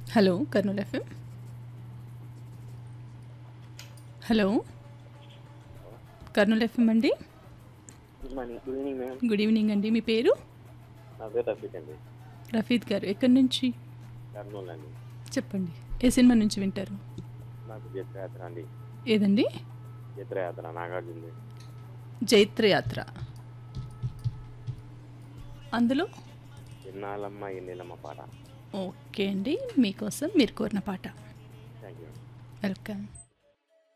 hello Kurnool FM hello Kurnool FM అండి good morning good evening ma'am good evening అండి మీ పేరు నా పేరు రఫీక్ అండి రఫీద్ గారు ఎక్కడి నుంచి కర్నూలు అండి చెప్పండి ఏ సినిమా నుంచి వింటారు నాకు జత్రయాత్ర అండి ఏదండి జత్రయాత్ర నాగార్జున జైత్రయాత్ర అందులో ఎన్నాళ్ళమ్మ ఎన్నేళ్ళమ్మ పాట ఓకే అండి మీకోసం మీరు కోరిన పాట థ్యాంక్ యూ వెల్కమ్